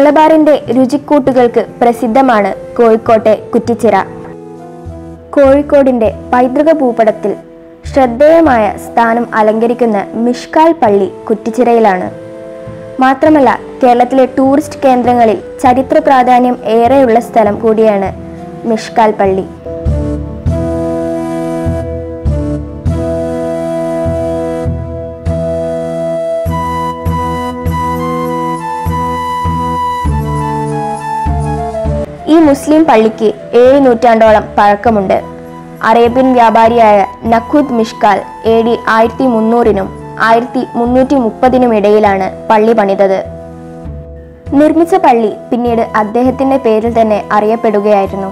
മലബാറിന്റെ രുചിക്കൂട്ടുകൾക്ക് പ്രസിദ്ധമാണ് കോഴിക്കോട്ടെ കുറ്റിച്ചിറ കോഴിക്കോടിന്റെ പൈതൃക ഭൂപടത്തിൽ ശ്രദ്ധേയമായ സ്ഥാനം അലങ്കരിക്കുന്ന മിഷ്കാൽ പള്ളി കുറ്റിച്ചിറയിലാണ് മാത്രമല്ല കേരളത്തിലെ ടൂറിസ്റ്റ് കേന്ദ്രങ്ങളിൽ ചരിത്ര പ്രാധാന്യം ഏറെയുള്ള സ്ഥലം കൂടിയാണ് മിഷ്കാൽ പള്ളി ഈ മുസ്ലിം പള്ളിക്ക് ഏഴ് നൂറ്റാണ്ടോളം പഴക്കമുണ്ട് അറേബ്യൻ വ്യാപാരിയായ നഖുദ് മിഷ്കാൽ എ ഡി ആയിരത്തി മുന്നൂറിനും ആയിരത്തി മുന്നൂറ്റി മുപ്പതിനും ഇടയിലാണ് പള്ളി പണിതത് നിർമ്മിച്ച പള്ളി പിന്നീട് അദ്ദേഹത്തിന്റെ പേരിൽ തന്നെ അറിയപ്പെടുകയായിരുന്നു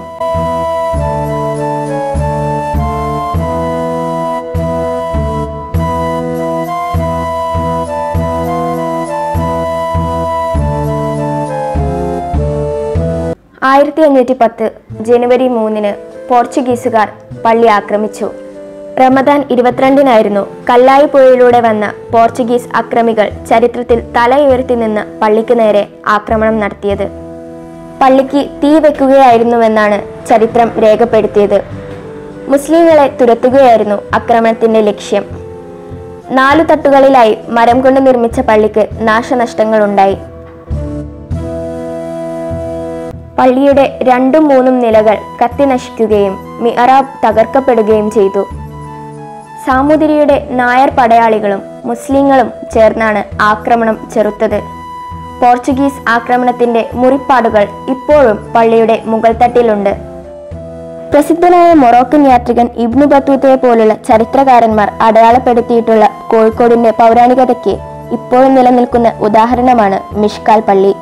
ആയിരത്തി അഞ്ഞൂറ്റി പത്ത് ജനുവരി മൂന്നിന് പോർച്ചുഗീസുകാർ പള്ളി ആക്രമിച്ചു റമദാൻ ഇരുപത്തിരണ്ടിനായിരുന്നു കല്ലായി പുഴയിലൂടെ വന്ന പോർച്ചുഗീസ് അക്രമികൾ ചരിത്രത്തിൽ തലയുയർത്തി നിന്ന് പള്ളിക്ക് നേരെ ആക്രമണം നടത്തിയത് പള്ളിക്ക് തീ വെക്കുകയായിരുന്നുവെന്നാണ് ചരിത്രം രേഖപ്പെടുത്തിയത് മുസ്ലിങ്ങളെ തുരത്തുകയായിരുന്നു ആക്രമണത്തിന്റെ ലക്ഷ്യം നാലു തട്ടുകളിലായി മരം കൊണ്ട് നിർമ്മിച്ച പള്ളിക്ക് നാശനഷ്ടങ്ങളുണ്ടായി പള്ളിയുടെ രണ്ടും മൂന്നും നിലകൾ കത്തി നശിക്കുകയും മിഹറാബ് തകർക്കപ്പെടുകയും ചെയ്തു സാമൂതിരിയുടെ നായർ പടയാളികളും മുസ്ലിങ്ങളും ചേർന്നാണ് ആക്രമണം ചെറുത്തത് പോർച്ചുഗീസ് ആക്രമണത്തിന്റെ മുറിപ്പാടുകൾ ഇപ്പോഴും പള്ളിയുടെ മുകൾ തട്ടിലുണ്ട് പ്രസിദ്ധനായ മൊറോക്കൻ യാത്രികൻ ഇബ്നു ബത്തൂത്തയെ പോലുള്ള ചരിത്രകാരന്മാർ അടയാളപ്പെടുത്തിയിട്ടുള്ള കോഴിക്കോടിന്റെ പൗരാണികതയ്ക്ക് ഇപ്പോഴും നിലനിൽക്കുന്ന ഉദാഹരണമാണ് മിഷ്കാൽ പള്ളി